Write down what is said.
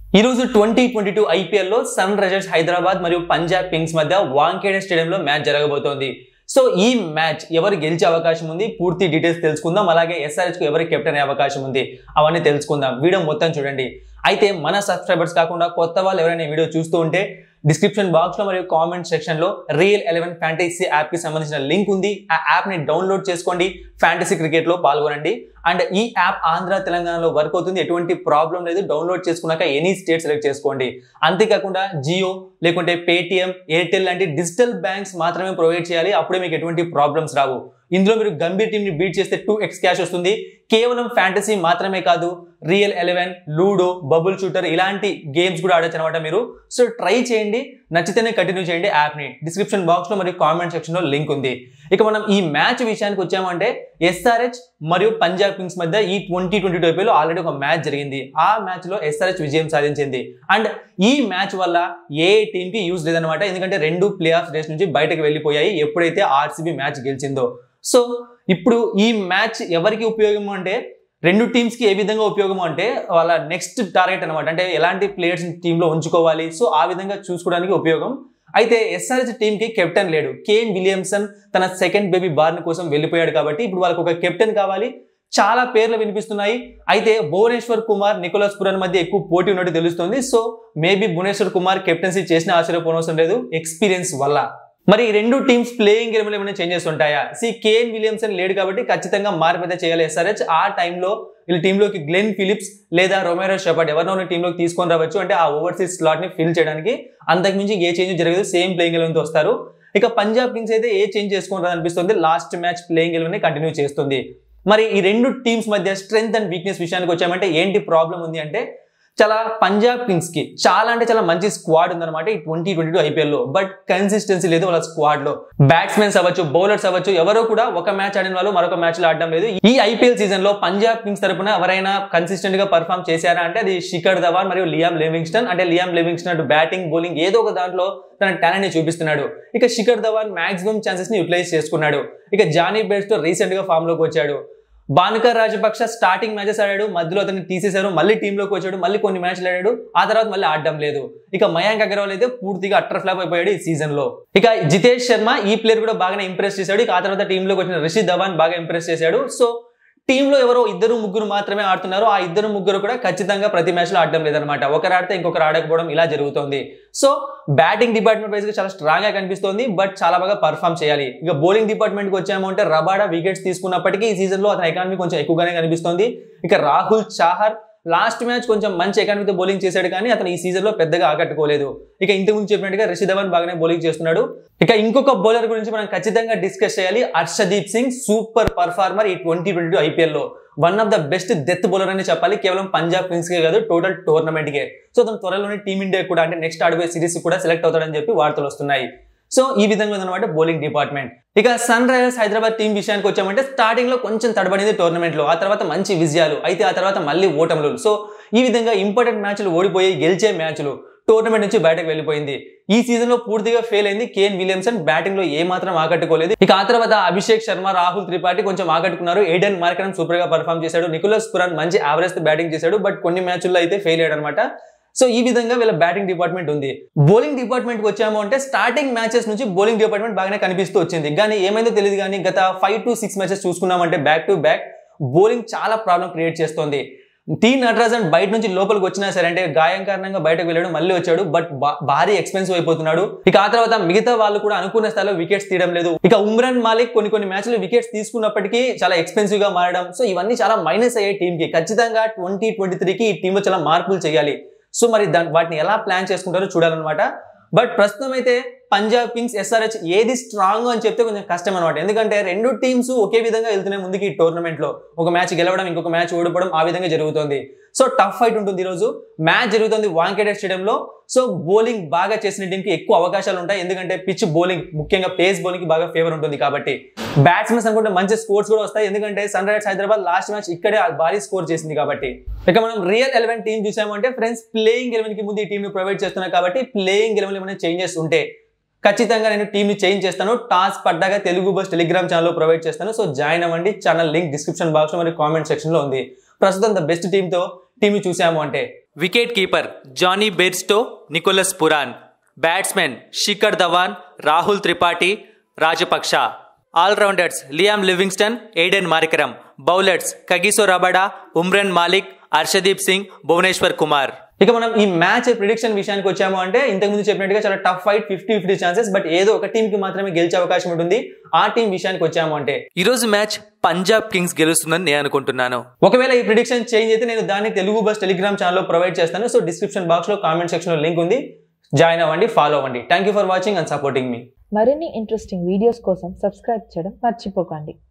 ఈ రోజు twenty twenty two ఐపీఎల్లో సన్ రైజర్స్ హైదరాబాద్ మరియు పంజాబ్ కింగ్స్ మధ్య వాంకేడే స్టేడియంలో మ్యాచ్ జరగబోతోంది సో ఈ మ్యాచ్ ఎవరు గెలిచే అవకాశం ఉంది పూర్తి డీటెయిల్స్ తెలుసుకుందాం అలాగే ఎస్ఆర్హెచ్ కు ఎవరు కెప్టెన్ అయ్యే అవకాశం ఉంది అవన్నీ తెలుసుకుందాం వీడియో మొత్తం చూడండి అయితే మన సబ్స్క్రైబర్స్ కాకుండా కొత్త వాళ్ళు ఎవరైనా ఈ వీడియో చూస్తూ ఉంటే డిస్క్రిప్షన్ బాక్స్ లో మరియు కామెంట్ సెక్షన్ లో రియల్ ఎలెవెన్ ఫ్యాంటసీ యాప్ కి సంబంధించిన లింక్ ఉంది ఆ యాప్ ని డౌన్లోడ్ చేసుకోండి ఫ్యాంటసీ క్రికెట్ లో పాల్గొనండి అండ్ ఈ యాప్ ఆంధ్ర తెలంగాణలో వర్క్ అవుతుంది ఎటువంటి ప్రాబ్లం లేదు డౌన్లోడ్ చేసుకున్నాక ఎనీ స్టేట్ సెలెక్ట్ చేసుకోండి అంతేకాకుండా జియో లేకుంటే పేటిఎం ఎయిర్టెల్ లాంటి డిజిటల్ బ్యాంక్స్ మాత్రమే ప్రొవైడ్ చేయాలి అప్పుడే మీకు ఎటువంటి ప్రాబ్లమ్స్ రావు ఇందులో మీరు గంభీర్ టీమ్ ని బీట్ చేస్తే టూ ఎక్స్ క్యాష్ వస్తుంది కేవలం ఫ్యాంటసీ మాత్రమే కాదు Real Eleven Ludo bubble shooter ఇలాంటి గేమ్స్ కూడా ఆడొచ్చు అనమాట మీరు సో ట్రై చేయండి నచ్చితేనే కంటిన్యూ చేయండి యాప్ ని డిస్క్రిప్షన్ బాక్స్ లో మరియు కామెంట్ సెక్షన్ లో లింక్ ఉంది ఇక మనం ఈ మ్యాచ్ విషయానికి వచ్చామంటే ఎస్ఆర్హెచ్ మరియు పంజాబ్ కింగ్స్ మధ్య ఈ ట్వంటీ ట్వంటీ టూ లో ఆల్రెడీ ఒక మ్యాచ్ జరిగింది ఆ మ్యాచ్ లో ఎస్ఆర్హెచ్ విజయం సాధించింది అండ్ ఈ మ్యాచ్ వల్ల ఏ టీమ్ కి యూజ్ లేదనమాట ఎందుకంటే రెండు ప్లే ఆఫ్ రేస్ నుంచి బయటకు వెళ్ళిపోయాయి ఎప్పుడైతే ఆర్సీబీ మ్యాచ్ గెలిచిందో సో ఇప్పుడు ఈ మ్యాచ్ ఎవరికి ఉపయోగం అంటే రెండు టీమ్స్ కి ఏ విధంగా ఉపయోగం అంటే వాళ్ళ నెక్స్ట్ టార్గెట్ అనమాట అంటే ఎలాంటి ప్లేయర్స్ టీంలో ఉంచుకోవాలి సో ఆ విధంగా చూసుకోవడానికి ఉపయోగం అయితే ఎస్ఆర్హెచ్ టీమ్ కి కెప్టెన్ లేడు కేన్ విలియమ్సన్ తన సెకండ్ బేబీ బార్న్ కోసం వెళ్ళిపోయాడు కాబట్టి ఇప్పుడు వాళ్ళకి ఒక కెప్టెన్ కావాలి చాలా పేర్లు వినిపిస్తున్నాయి అయితే భువనేశ్వర్ కుమార్ నికోలస్ పురన్ మధ్య ఎక్కువ పోటీ ఉన్నట్టు తెలుస్తుంది so maybe Bhuvneshwar Kumar captaincy చేసిన ఆశ్చర్యపోనవసరం లేదు ఎక్స్పీరియన్స్ వల్ల మరి ఈ రెండు టీమ్స్ ప్లేయింగ్ గేమ్లో ఏమైనా చేంజెస్ ఉంటాయా సి కేన్ విలియమ్సన్ లేడు కాబట్టి ఖచ్చితంగా మార్పు చేయాలి ఎస్ఆర్హెచ్ ఆ టైంలో వీళ్ళ టీంలోకి గ్లెన్ ఫిలిప్స్ లేదా రొమేరో షెపర్డ్ ఎవరినో ఉన్న టీంలోకి తీసుకొని రావచ్చు అంటే ఆ ఓవర్సీస్ స్లాట్ ని ఫిల్ చేయడానికి అంతకుమించి ఏ చేంజ్ జరగదు సేమ్ ప్లేయింగ్ ఎలెవెన్ వస్తారు ఇక పంజాబ్ కింగ్స్ అయితే ఏ చేంజ్ చేసుకుంటారు అనిపిస్తుంది last match playing eleven continue చేస్తుంది మరి ఈ రెండు టీమ్స్ మధ్య స్ట్రెంగ్త్ అండ్ వీక్నెస్ విషయానికి వచ్చామంటే ఏంటి ప్రాబ్లం ఉంది అంటే చాలా పంజాబ్ కింగ్స్ కి చాలా అంటే చాలా మంచి స్క్వాడ్ ఉందన్నమాట ఈ ట్వంటీ ట్వంటీ టూ ఐపీఎల్ లో బట్ కన్సిస్టెన్సీ లేదు వాళ్ళ స్క్వాడ్ లో బ్యాట్స్మెన్స్ అవ్వచ్చు బౌలర్స్ అవ్వచ్చు ఎవరో కూడా ఒక మ్యాచ్ ఆడిన వాళ్ళు మరొక మ్యాచ్ లో ఆడడం లేదు ఈ ఐపీఎల్ సీజన్ లో పంజాబ్ కింగ్స్ తరపున ఎవరైనా కన్సిస్టెంట్ గా పర్ఫామ్ చేశారా అంటే అది శిఖర్ ధవాన్ మరియు లియామ్ లివింగ్స్టన్ అంటే లియామ్ లివింగ్స్టన్ అటు బ్యాటింగ్ బౌలింగ్ ఏదో ఒక దాంట్లో తన టాలెంట్ ని చూపిస్తున్నాడు ఇక శిఖర్ ధవాన్ మాక్సిమం ఛాన్సెస్ ని యూటిలైజ్ చేసుకున్నాడు ఇక జానీ బెస్ట్ రీసెంట్ గా ఫామ్ లోకి వచ్చాడు బానుకర్ రాజపక్ష స్టార్టింగ్ మ్యాచెస్ ఆడాడు మధ్యలో అతన్ని తీసేశారు మళ్ళీ టీంలోకి వచ్చాడు మళ్ళీ కొన్ని మ్యాచ్లు ఆడాడు ఆ తర్వాత మళ్ళీ ఆడడం లేదు ఇక మయాంక్ అగర్వాల్ అయితే పూర్తిగా అట్టర్ ఫ్లాప్ అయిపోయాడు ఈ సీజన్ లో ఇక జితేష్ శర్మ ఈ ప్లేయర్ కూడా బాగానే ఇంప్రెస్ చేశాడు ఇక ఆ తర్వాత టీంలోకి వచ్చిన రిషి ధవాన్ బాగా ఇంప్రెస్ చేశాడు సో టీంలో ఎవరో ఇద్దరు ముగ్గురు మాత్రమే ఆడుతున్నారు ఆ ఇద్దరు ముగ్గురు కూడా ఖచ్చితంగా ప్రతి మ్యాచ్ లో ఆడడం లేదనమాట ఒకరు ఆడితే ఇంకొకరు ఆడకపోవడం ఇలా జరుగుతుంది సో బ్యాటింగ్ డిపార్ట్మెంట్ వైజ్ గా చాలా స్ట్రాంగ్ గా కనిపిస్తుంది బట్ చాలా బాగా పర్ఫామ్ చేయాలి ఇక బౌలింగ్ డిపార్ట్మెంట్ కి వచ్చాము అంటే రబాడా వికెట్స్ తీసుకున్నప్పటికీ ఈ సీజన్ లో అతని ఎకానమీ కొంచెం ఎక్కువగానే కనిపిస్తుంది ఇక రాహుల్ చాహర్ లాస్ట్ మ్యాచ్ కొంచెం మంచి ఎకానమీతో బౌలింగ్ చేశాడు కానీ అతను ఈ సీజన్ లో పెద్దగా ఆకట్టుకోలేదు ఇక ఇంతకు ముందు చెప్పినట్టుగా రిషి ధవన్ బాగానే బౌలింగ్ చేస్తున్నాడు ఇక ఇంకొక బౌలర్ గురించి మనం ఖచ్చితంగా డిస్కస్ చేయాలి హర్షదీప్ సింగ్ సూపర్ పర్ఫార్మర్ ఈ ట్వంటీ ట్వంటీ టూ ఐపీఎల్ లో one of the best death bowler అని చెప్పాలి కేవలం పంజాబ్ కింగ్స్ కే కాదు టోటల్ టోర్నమెంట్ కే సో అతను త్వరలోనే టీమిండియా కూడా అంటే నెక్స్ట్ ఆడిపోయే సిరీస్ కూడా సెలెక్ట్ అవుతాడని చెప్పి వార్తలు వస్తున్నాయి సో ఈ విధంగా ఉందన్నమాట బౌలింగ్ డిపార్ట్మెంట్ ఇక సన్ రైజర్స్ హైదరాబాద్ టీం విషయానికి వచ్చామంటే స్టార్టింగ్ లో కొంచెం తడబడింది టోర్నమెంట్ లో ఆ తర్వాత మంచి విజయాలు అయితే ఆ తర్వాత మళ్ళీ ఓటములు సో ఈ విధంగా ఇంపార్టెంట్ మ్యాచ్లు ఓడిపోయి గెలిచే మ్యాచ్లు టోర్నమెంట్ నుంచి బయటకు వెళ్ళిపోయింది ఈ సీజన్ లో పూర్తిగా ఫెయిల్ అయింది కేన్ విలియమ్సన్ బ్యాటింగ్ లో ఏ మాత్రం ఆకట్టుకోలేదు ఇక ఆ తర్వాత అభిషేక్ శర్మ రాహుల్ త్రిపాఠి కొంచెం ఆకట్టుకున్నారు ఏడెన్ మార్కనం సూపర్ గా పర్ఫామ్ చేశాడు నికోలస్ పురాన్ మంచి యావరేజ్ తో బ్యాటింగ్ చేశాడు బట్ కొన్ని మ్యాచ్ల్లో అయితే ఫెయిల్ అయ్యాడు అనమాట సో ఈ విధంగా వీళ్ళ బ్యాటింగ్ డిపార్ట్మెంట్ ఉంది బౌలింగ్ డిపార్ట్మెంట్ వచ్చాము అంటే స్టార్టింగ్ మ్యాచెస్ నుంచి బౌలింగ్ డిపార్ట్మెంట్ బాగానే కనిపిస్తూ వచ్చింది కానీ ఏమైందో తెలియదు కానీ గత ఫైవ్ టు సిక్స్ మ్యాచెస్ చూసుకున్నామంటే బ్యాక్ టు బ్యాక్ బౌలింగ్ చాలా ప్రాబ్లం క్రియేట్ చేస్తోంది టీ నటరాజన్ బయట నుంచి లోపలికి వచ్చినా సరే అంటే గాయం కారణంగా బయటకు వెళ్ళాడు మళ్ళీ వచ్చాడు బట్ భారీ ఎక్స్పెన్సివ్ అయిపోతున్నాడు ఇక ఆ తర్వాత మిగతా వాళ్ళు కూడా అనుకున్న స్థాయిలో వికెట్స్ తీయడం లేదు ఇక ఉమ్రాన్ మాలిక్ కొన్ని కొన్ని మ్యాచ్లు వికెట్స్ తీసుకున్నప్పటికీ చాలా ఎక్స్పెన్సివ్ గా మారడం సో ఇవన్నీ చాలా మైనస్ అయ్యాయి టీమ్ కి ఖచ్చితంగా ట్వంటీ ట్వంటీ త్రీకి ఈ టీంలో చాలా మార్పులు చేయాలి సో మరి దాని వాటిని ఎలా ప్లాన్ చేసుకుంటారో చూడాలన్నమాట బట్ ప్రస్తుతం అయితే పంజాబ్ కింగ్స్ ఎస్ఆర్హెచ్ ఏది స్ట్రాంగ్ అని చెప్తే కొంచెం కష్టం అనమాట ఎందుకంటే రెండు టీమ్స్ ఒకే విధంగా వెళ్తున్నాయి ముందుకి ఈ టోర్నమెంట్ లో ఒక మ్యాచ్ గెలవడం ఇంకొక మ్యాచ్ ఓడిపోవడం ఆ విధంగా జరుగుతుంది సో టఫ్ ఫైట్ ఉంటుంది ఈరోజు మ్యాచ్ జరుగుతుంది వాంకేడే స్టేడియంలో సో బౌలింగ్ బాగా చేసిన టీంకి ఎక్కువ అవకాశాలు ఉంటాయి ఎందుకంటే పిచ్ బౌలింగ్ ముఖ్యంగా పేస్ బౌలింగ్ బాగా ఫేవర్ ఉంటుంది కాబట్టి బ్యాట్స్మెన్స్ అనుకుంటే మంచి స్కోర్స్ కూడా వస్తాయి ఎందుకంటే Sunrisers Hyderabad last match ఇక్కడే భారీ స్కోర్ చేసింది కాబట్టి ఇక మనం రియల్ ఎలెవెన్ టీం చూసామంటే ఫ్రెండ్స్ ప్లేయింగ్ ఎలెవెన్ కి ముందు ఈ టీం ప్రొవైడ్ చేస్తున్నాయి కాబట్టి ప్లేయింగ్ ఎలెవెన్ ఏమైనా చేంజెస్ ఉంటే ఖచ్చితంగా నేను టీంని చేంజ్ చేస్తాను టాస్ పడ్డాక తెలుగు బస్ టెలిగ్రామ్ ఛానల్లో ప్రొవైడ్ చేస్తాను సో జాయిన్ అవ్వండి ఛానల్ లింక్ డిస్క్రిప్షన్ బాక్స్ మరియు కామెంట్ సెక్షన్ లో ఉంది ప్రస్తుతం ద బెస్ట్ టీంతో టీమ్ చూసాము అంటే wicket keeper Jonny Bairstow Nicholas Pooran batsmen Shikhar Dhawan Rahul Tripathi Rajapaksa allrounders Liam Livingstone Aiden Markram bowlers Kagiso Rabada Umran Malik Harshdeep Singh Bhuvneshwar Kumar ఇక మనం ఈ మ్యాచ్ ప్రిడిక్షన్ విషయానికి వచ్చాము అంటే ఇంతకుముందు చెప్పినట్టుగా చాలా tough fight fifty fifty chances but ఏదో ఒక టీం కి మాత్రమే గెలిచే అవకాశం ఉంటుంది ఆ టీం విషయానికి వచ్చాము అంటే ఈ రోజు మ్యాచ్ పంజాబ్ కింగ్స్ గెలుస్తుందని నేను అనుకుంటున్నాను ఒకవేళ ఈ ప్రిడిక్షన్ చేంజ్ అయితే నేను దాన్ని తెలుగు బస్ టెలిగ్రామ్ ఛానల్లో ప్రొవైడ్ చేస్తాను సో డిస్క్రిప్షన్ బాక్స్ లో కామెంట్ సెక్షన్ లో లింక్ ఉంది జాయిన్ అవ్వండి ఫాలో అవ్వండి thank you for watching and supporting మీ మరిన్ని ఇంట్రెస్టింగ్ వీడియోస్ కోసం సబ్స్క్రైబ్ చేయడం మర్చిపోకండి